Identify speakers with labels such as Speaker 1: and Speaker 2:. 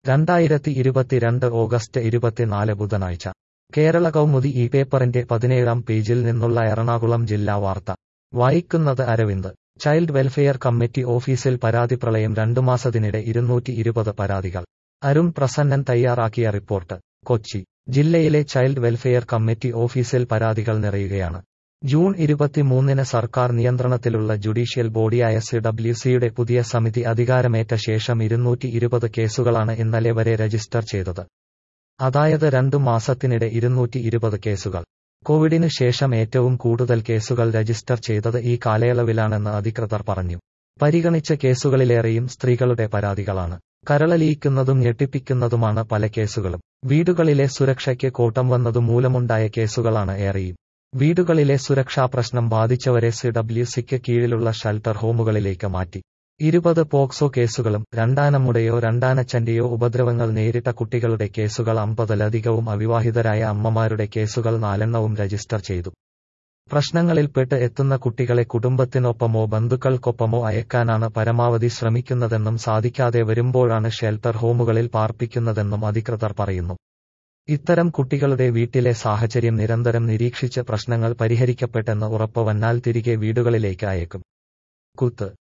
Speaker 1: രണ്ടായിരത്തി ഇരുപത്തിരണ്ട് ഓഗസ്റ്റ് ഇരുപത്തിനാല് ബുധനാഴ്ച കേരള കൗമുദി ഈ പേപ്പറിന്റെ പതിനേഴാം പേജിൽ നിന്നുള്ള എറണാകുളം ജില്ലാ വാർത്ത വായിക്കുന്നത് അരവിന്ദ് ചൈൽഡ് വെൽഫെയർ കമ്മിറ്റി ഓഫീസിൽ പരാതി പ്രളയം രണ്ടു മാസത്തിനിടെ ഇരുന്നൂറ്റി ഇരുപത് പരാതികൾ അരുൺ പ്രസന്നൻ തയ്യാറാക്കിയ റിപ്പോർട്ട് കൊച്ചി ജില്ലയിലെ ചൈൽഡ് വെൽഫെയർ കമ്മിറ്റി ഓഫീസിൽ പരാതികൾ നിറയുകയാണ് ജൂൺ ഇരുപത്തിമൂന്നിന് സർക്കാർ നിയന്ത്രണത്തിലുള്ള ജുഡീഷ്യൽ ബോഡിയായ സിഡബ്ല്യുസിയുടെ പുതിയ സമിതി അധികാരമേറ്റ ശേഷം ഇരുന്നൂറ്റി ഇരുപത് കേസുകളാണ് ഇന്നലെ വരെ രജിസ്റ്റർ ചെയ്തത് അതായത് രണ്ടു മാസത്തിനിടെ ഇരുന്നൂറ്റി ഇരുപത് കേസുകൾ കോവിഡിന് ശേഷം ഏറ്റവും കൂടുതൽ കേസുകൾ രജിസ്റ്റർ ചെയ്തത് ഈ കാലയളവിലാണെന്ന് അധികൃതർ പറഞ്ഞു പരിഗണിച്ച കേസുകളിലേറെയും സ്ത്രീകളുടെ പരാതികളാണ് കരളലിയിക്കുന്നതും ഞെട്ടിപ്പിക്കുന്നതുമാണ് പല കേസുകളും വീടുകളിലെ സുരക്ഷയ്ക്ക് കോട്ടം വന്നതു മൂലമുണ്ടായ കേസുകളാണ് ഏറെയും വീടുകളിലെ സുരക്ഷാ പ്രശ്നം ബാധിച്ചവരെ സിഡബ്ല്യുസിക്ക് കീഴിലുള്ള ഷെൽട്ടർ ഹോമുകളിലേക്ക് മാറ്റി ഇരുപത് പോക്സോ കേസുകളും രണ്ടാനമ്മുടെയോ രണ്ടാനച്ചന്റെയോ ഉപദ്രവങ്ങൾ നേരിട്ട കുട്ടികളുടെ കേസുകൾ അമ്പതിലധികവും അവിവാഹിതരായ അമ്മമാരുടെ കേസുകൾ നാലെണ്ണവും രജിസ്റ്റർ ചെയ്തു പ്രശ്നങ്ങളിൽപ്പെട്ട് എത്തുന്ന കുട്ടികളെ കുടുംബത്തിനൊപ്പമോ ബന്ധുക്കൾക്കൊപ്പമോ അയക്കാനാണ് പരമാവധി ശ്രമിക്കുന്നതെന്നും സാധിക്കാതെ വരുമ്പോഴാണ് ഷെൽട്ടർ ഹോമുകളിൽ പാർപ്പിക്കുന്നതെന്നും അധികൃതർ പറയുന്നു ഇത്തരം കുട്ടികളുടെ വീട്ടിലെ സാഹചര്യം നിരന്തരം നിരീക്ഷിച്ച് പ്രശ്നങ്ങൾ പരിഹരിക്കപ്പെട്ടെന്ന് ഉറപ്പ് വന്നാൽ തിരികെ വീടുകളിലേക്ക് അയക്കും കുത്ത്